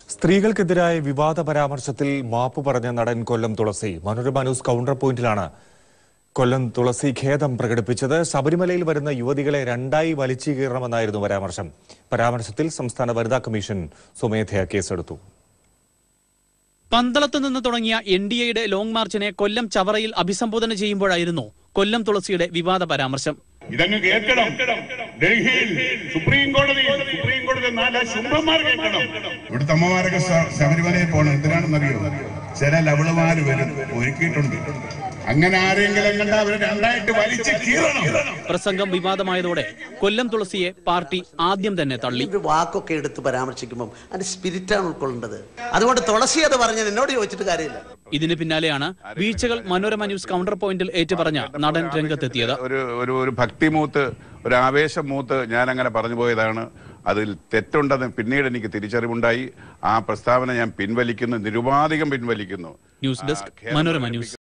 സ്ത്രീകൾക്കെതിരായ വിവാദ പരാമർശത്തിൽ മാപ്പ് പറഞ്ഞ നടൻ കൊല്ലം തുളസി മനോരമ ന്യൂസ് കൗണ്ടർ പോയിന്റിലാണ് കൊല്ലം തുളസി ഖേദം പ്രകടിപ്പിച്ചത് ശബരിമലയിൽ വരുന്ന യുവതികളെ രണ്ടായി വലിച്ചു കീറണമെന്നായിരുന്നു പരാമർശം പരാമർശത്തിൽ സംസ്ഥാന വനിതാ കമ്മീഷൻ സ്വമേധയാ കേസെടുത്തു പന്തളത്ത് നിന്ന് തുടങ്ങിയ എൻ ഡി എയുടെ ലോങ് മാർച്ചിനെ കൊല്ലം ചവറയിൽ അഭിസംബോധന ചെയ്യുമ്പോഴായിരുന്നു കൊല്ലം തുളസിയുടെ വിവാദ പരാമർശം ഇതങ്ങ് കേൾക്കണം ഡൽഹിയിൽ സുപ്രീം കോടതി സുപ്രീം കോടതി നാല് ശുംഭന്മാർ കേൾക്കണം ഇവിടുത്തെ അമ്മമാരൊക്കെ സ- ശബരിമലയിൽ പോകണം എന്തിനാണെന്നറിയോ ചില ലവളുമാര് വരും ഒരുക്കിയിട്ടുണ്ട് അങ്ങനെ ആരെങ്കിലും കണ്ട അവരെ രണ്ടായിട്ട് വലിച്ച് കീറണം പ്രസംഗം വിവാദമായതോടെ കൊല്ലം തുളസിയെ പാർട്ടി ആദ്യം തന്നെ തള്ളി ഒരു വാക്കൊക്കെ എടുത്ത് പരാമർശിക്കുമ്പോൾ അതിന്റെ സ്പിരിറ്റാണ് ഉൾക്കൊള്ളേണ്ടത് അതുകൊണ്ട് തുളസി അത് പറഞ്ഞത് എന്നോട് ചോദിച്ചിട്ട് കാര്യമില്ല ഇതിന് പിന്നാലെയാണ് വീഴ്ചകൾ മനോരമ ന്യൂസ് കൗണ്ടർ പോയിന്റിൽ ഏറ്റുപറഞ്ഞ നടൻ രംഗത്തെത്തിയത് ഒരു ഒരു ഒരു ഭക്തിമൂത്ത് ഒരു ആവേശം മൂത്ത് ഞാൻ അങ്ങനെ പറഞ്ഞു പോയതാണ് അതിൽ തെറ്റുണ്ടെന്ന് പിന്നീട് എനിക്ക് തിരിച്ചറിവുണ്ടായി ആ പ്രസ്താവന ഞാൻ പിൻവലിക്കുന്നു നിരുപാധികം പിൻവലിക്കുന്നു ന്യൂസ് ഡെസ്ക് ആ, ഖേദം മനോരമ ന്യൂസ്